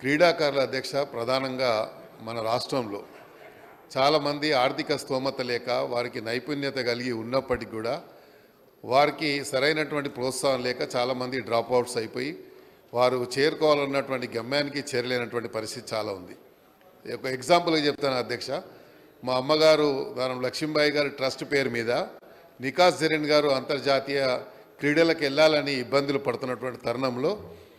క్రీడాకారుల అధ్యక్ష ప్రధానంగా మన రాష్ట్రంలో చాలామంది ఆర్థిక స్తోమత లేక వారికి నైపుణ్యత కలిగి ఉన్నప్పటికీ కూడా వారికి సరైనటువంటి ప్రోత్సాహం లేక చాలామంది డ్రాప్ అవుట్స్ అయిపోయి వారు చేరుకోవాలన్నటువంటి గమ్యానికి చేరలేనటువంటి పరిస్థితి చాలా ఉంది ఒక ఎగ్జాంపుల్గా చెప్తాను అధ్యక్ష మా అమ్మగారు దానం లక్ష్మీబాయి గారి ట్రస్ట్ పేరు మీద నికాస్ జరీన్ గారు అంతర్జాతీయ క్రీడలకు వెళ్ళాలని ఇబ్బందులు పడుతున్నటువంటి తరుణంలో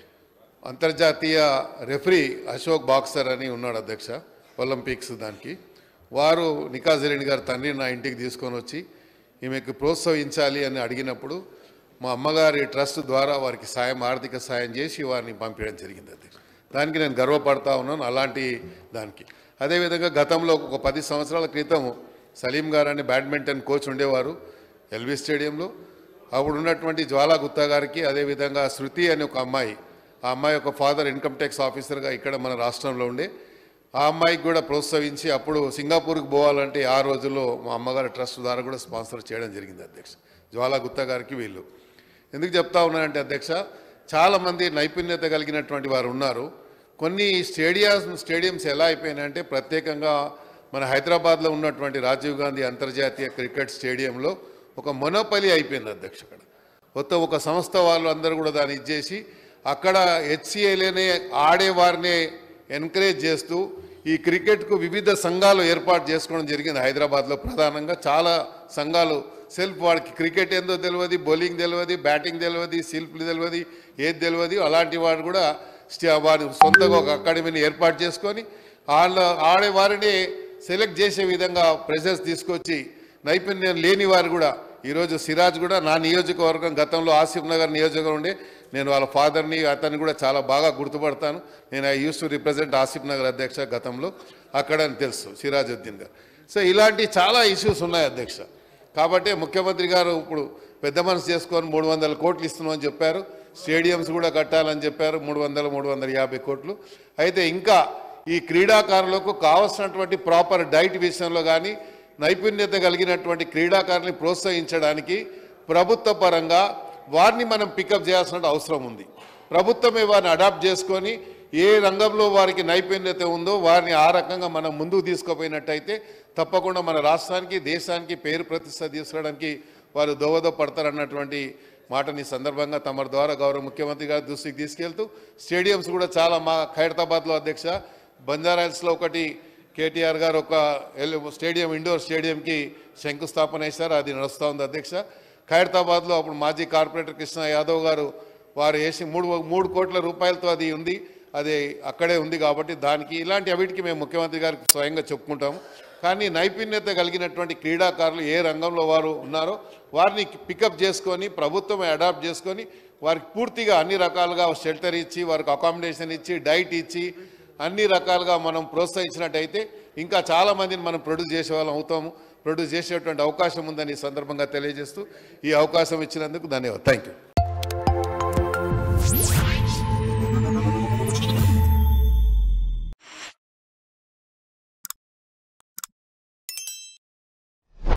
అంతర్జాతీయ రెఫరీ అశోక్ బాక్సర్ అని ఉన్నాడు అధ్యక్ష ఒలింపిక్స్ దానికి వారు నికాస్ జరీన్ గారి తండ్రి నా ఇంటికి తీసుకొని వచ్చి ఈమెకు ప్రోత్సహించాలి అని అడిగినప్పుడు మా అమ్మగారి ట్రస్ట్ ద్వారా వారికి సాయం ఆర్థిక సాయం చేసి వారిని పంపించడం జరిగింది అధ్యక్ష దానికి నేను గర్వపడతా ఉన్నాను అలాంటి దానికి అదేవిధంగా గతంలో ఒక పది సంవత్సరాల క్రితం సలీం గారు అని బ్యాడ్మింటన్ కోచ్ ఉండేవారు ఎల్బీ స్టేడియంలో అప్పుడు ఉన్నటువంటి జ్వాలా గుత్తా గారికి అదేవిధంగా శృతి అనే ఒక అమ్మాయి ఆ అమ్మాయి ఒక ఫాదర్ ఇన్కమ్ ట్యాక్స్ ఆఫీసర్గా ఇక్కడ మన రాష్ట్రంలో ఉండే ఆ అమ్మాయికి కూడా ప్రోత్సహించి అప్పుడు సింగపూర్కి పోవాలంటే ఆ రోజుల్లో మా అమ్మగారి ట్రస్ట్ ద్వారా కూడా స్పాన్సర్ చేయడం జరిగింది అధ్యక్ష జ్వాలా గుత్తా గారికి వీళ్ళు ఎందుకు చెప్తా ఉన్నానంటే అధ్యక్ష చాలామంది నైపుణ్యత కలిగినటువంటి వారు ఉన్నారు కొన్ని స్టేడియాస్ స్టేడియంస్ ఎలా అయిపోయినాయంటే ప్రత్యేకంగా మన హైదరాబాద్లో ఉన్నటువంటి రాజీవ్ గాంధీ అంతర్జాతీయ క్రికెట్ స్టేడియంలో ఒక మొనోపలి అయిపోయింది అధ్యక్ష అక్కడ మొత్తం ఒక సంస్థ వాళ్ళు అందరూ కూడా దాన్ని ఇచ్చేసి అక్కడ హెచ్సిఏలేనే ఆడేవారినే ఎంకరేజ్ చేస్తూ ఈ క్రికెట్కు వివిధ సంఘాలు ఏర్పాటు చేసుకోవడం జరిగింది హైదరాబాద్లో ప్రధానంగా చాలా సంఘాలు సెల్ఫ్ వాడికి క్రికెట్ ఏందో తెలియదు బౌలింగ్ తెలియదు బ్యాటింగ్ తెలియదు శిల్పులు తెలియదు ఏది తెలియదు అలాంటి వాడు కూడా స్టే- వారి సొంతంగా ఒక అకాడమీని ఏర్పాటు చేసుకొని వాళ్ళ ఆడేవారిని సెలెక్ట్ చేసే విధంగా ప్రెజర్స్ తీసుకొచ్చి నైపుణ్యం లేని వారు కూడా ఈరోజు సిరాజ్ కూడా నా నియోజకవర్గం గతంలో ఆసిఫ్ నగర్ నియోజకవర్గం ఉండే నేను వాళ్ళ ఫాదర్ని అతన్ని కూడా చాలా బాగా గుర్తుపడతాను నేను I use to represent Asif Nagar అధ్యక్ష గతంలో అక్కడ అని తెలుసు సిరాజుద్దీన్ గారు సో ఇలాంటి చాలా ఇష్యూస్ ఉన్నాయి అధ్యక్ష కాబట్టి ముఖ్యమంత్రి గారు ఇప్పుడు పెద్ద మనసు చేసుకొని మూడు వందల కోట్లు ఇస్తున్నామని చెప్పారు స్టేడియంస్ కూడా కట్టాలని చెప్పారు మూడు వందల మూడు వందల యాభై కోట్లు అయితే ఇంకా ఈ క్రీడాకారులకు కావాల్సినటువంటి ప్రాపర్ డైట్ విషయంలో కానీ నైపుణ్యత కలిగినటువంటి క్రీడాకారుల్ని ప్రోత్సహించడానికి ప్రభుత్వ పరంగా వారిని మనం పికప్ చేయాల్సిన అవసరం ఉంది ప్రభుత్వమే వారిని అడాప్ట్ చేసుకొని ఏ రంగంలో వారికి నైపుణ్యత ఉందో వారిని ఆ రకంగా మనం ముందుకు తీసుకుపోయినట్టయితే తప్పకుండా మన రాష్ట్రానికి దేశానికి పేరు ప్రతిష్ట తీసుకురావడానికి వారు దోహదపడతారన్నటువంటి మాటని ఈ సందర్భంగా తమ ద్వారా గౌరవ ముఖ్యమంత్రి గారి దృష్టికి తీసుకెళ్తూ స్టేడియంస్ కూడా చాలా మా ఖైరతాబాద్లో అధ్యక్ష బంజారాహిల్స్లో ఒకటి కేటీఆర్ గారు ఒక ఎల్- స్టేడియం ఇండోర్ స్టేడియంకి శంకుస్థాపన చేశారు అది నడుస్తూ ఉంది అధ్యక్ష ఖైరతాబాద్లో అప్పుడు మాజీ కార్పొరేటర్ కృష్ణ యాదవ్ గారు వారు వేసి మూడు మూడు కోట్ల రూపాయలతో అది ఉంది అది అక్కడే ఉంది కాబట్టి దానికి ఇలాంటి అవిటికి మేము ముఖ్యమంత్రి గారికి స్వయంగా చెప్పుకుంటాము కానీ నైపుణ్యత కలిగినటువంటి క్రీడాకారులు ఏ రంగంలో వారు ఉన్నారో వారిని పికప్ చేసుకొని ప్రభుత్వమే అడాప్ట్ చేసుకొని వారికి పూర్తిగా అన్ని రకాలుగా షెల్టర్ ఇచ్చి వారికి అకామిడేషన్ ఇచ్చి డైట్ ఇచ్చి అన్ని రకాలుగా మనం ప్రోత్సహించినట్టయితే ఇంకా చాలా మందిని మనం ప్రొడ్యూస్ చేసే వాళ్ళం అవుతాము ప్రొడ్యూస్ చేసేటువంటి అవకాశం ఉందని ఈ సందర్భంగా తెలియజేస్తూ ఈ అవకాశం ఇచ్చినందుకు ధన్యవాదాలు థ్యాంక్ యూ